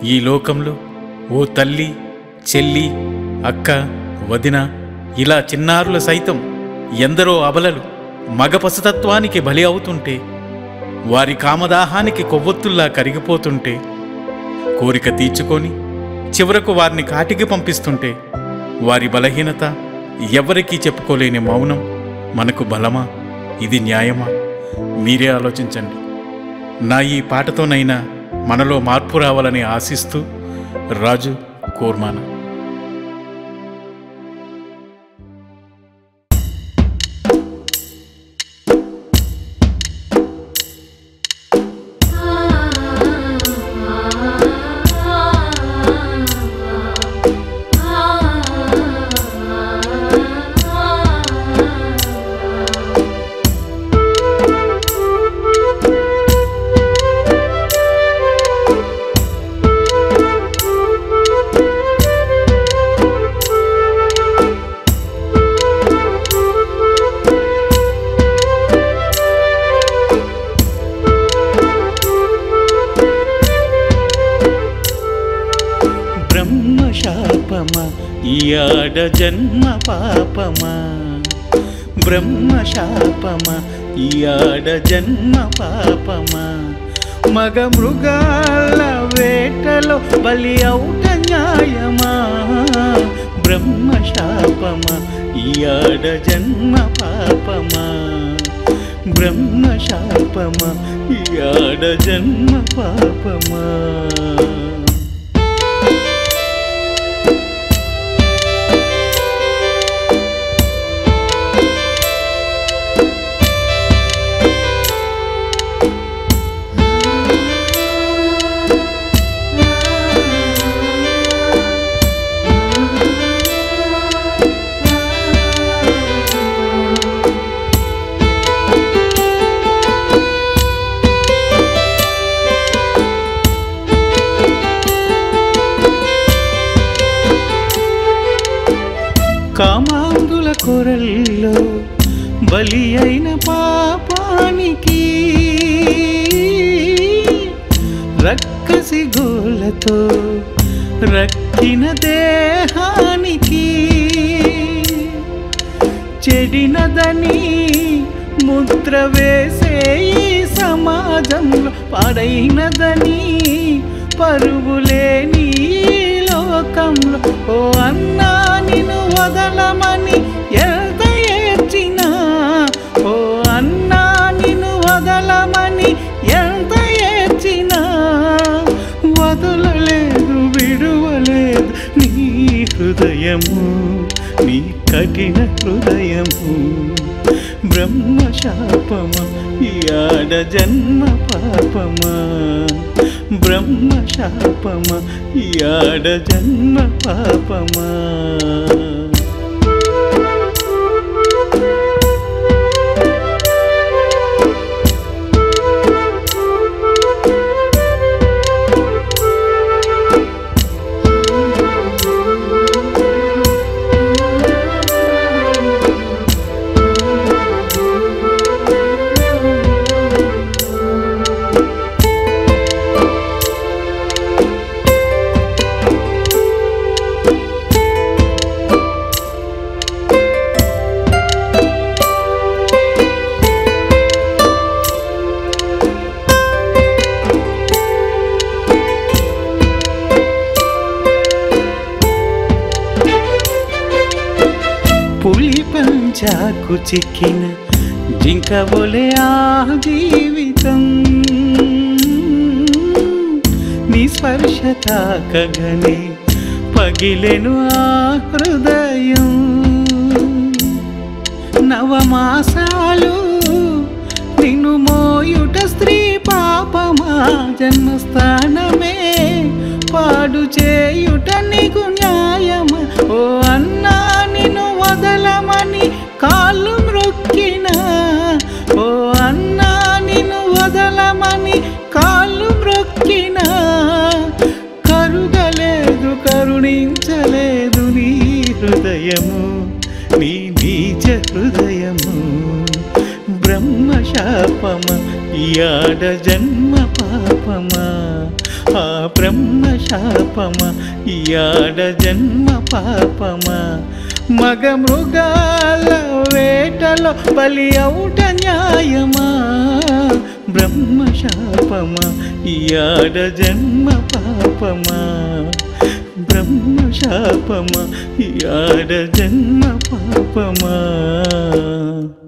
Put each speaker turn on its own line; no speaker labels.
ఈ లోకంలో ఓ తల్లి చెల్లి అక్క వదిన ఇలా చిన్నారుల సైతం ఎందరో అబలలు మగ పశుతత్వానికి బలి అవుతుంటే వారి కామదాహానికి కొవ్వొత్తుల్లా కరిగిపోతుంటే కోరిక తీర్చుకొని చివరకు వారిని కాటికి పంపిస్తుంటే వారి బలహీనత ఎవ్వరికీ చెప్పుకోలేని మౌనం మనకు బలమా ఇది న్యాయమా మీరే ఆలోచించండి నా ఈ పాటతోనైనా మనలో మార్పు రావాలని ఆశిస్తూ రాజు కోర్మాన బ్రహ్మ శాపమా ఈ ఆడ జన్మ పాపమా బ్రహ్మ శాపమా ఈ ఆడ జన్మ పాపమా మగ మృగాల వేటలో బలి అవుట న్యాయమా బ్రహ్మ శాపమా ఈ ఆడ జన్మ పాపమా బ్రహ్మ శాపమా ఈ ఆడ జన్మ పాపమా కామాంధుల కొరల్లో బలి అయిన పాపానికి రక్కసి గోలతో రక్కిన దేహానికి చెడినదని ముద్ర వేసే ఈ సమాజంలో పాడైనదని పరుగులేని ఈ లోకంలో ఓ అన్నా నిన్ను వదలమని ఎంత ఏడ్చినా ఓ అన్నా నిన్ను వదలమని ఎంత ఏడ్చినా వదలలేదు విడువలేదు నీ హృదయము నీ కఠిన హృదయము బ్రహ్మ శాపమా ఈ ఆడ జన్మ పాపమా బ్రహ్మ శాపమా ఈ ఆడ జన్మ పాపమా పులి పంచాకు చిక్కిన జింక బొలే ఆ జీవితం నీ స్పర్శ తాకగనే పగిలెను ఆ హృదయం నవమాసాలు నిన్ను మోయుట స్త్రీ పాపమా జన్మస్థానమే పాడు చేయుట నీకు న్యాయమా ఓ అన్నా నిన్ను వదలమని కాళ్ళు మ్రొక్కిన ఓ అన్నా నిన్ను వదలమని కాళ్ళు మ్రొక్కిన కరుగలేదు కరుణించలేదు నీ హృదయము నీ నీచ హృదయము బ్రహ్మ శాపమ ఈ ఆడ జన్మ పాపమా ఆ బ్రహ్మ శాపమా ఈ ఆడ జన్మ పాపమా మగ మృగాల వేటలో బలి అవుట న్యాయమా బ్రహ్మ శాపమా ఈ ఆడ జన్మ పాపమా బ్రహ్మ శాపమా ఈ ఆడ జన్మ పాపమా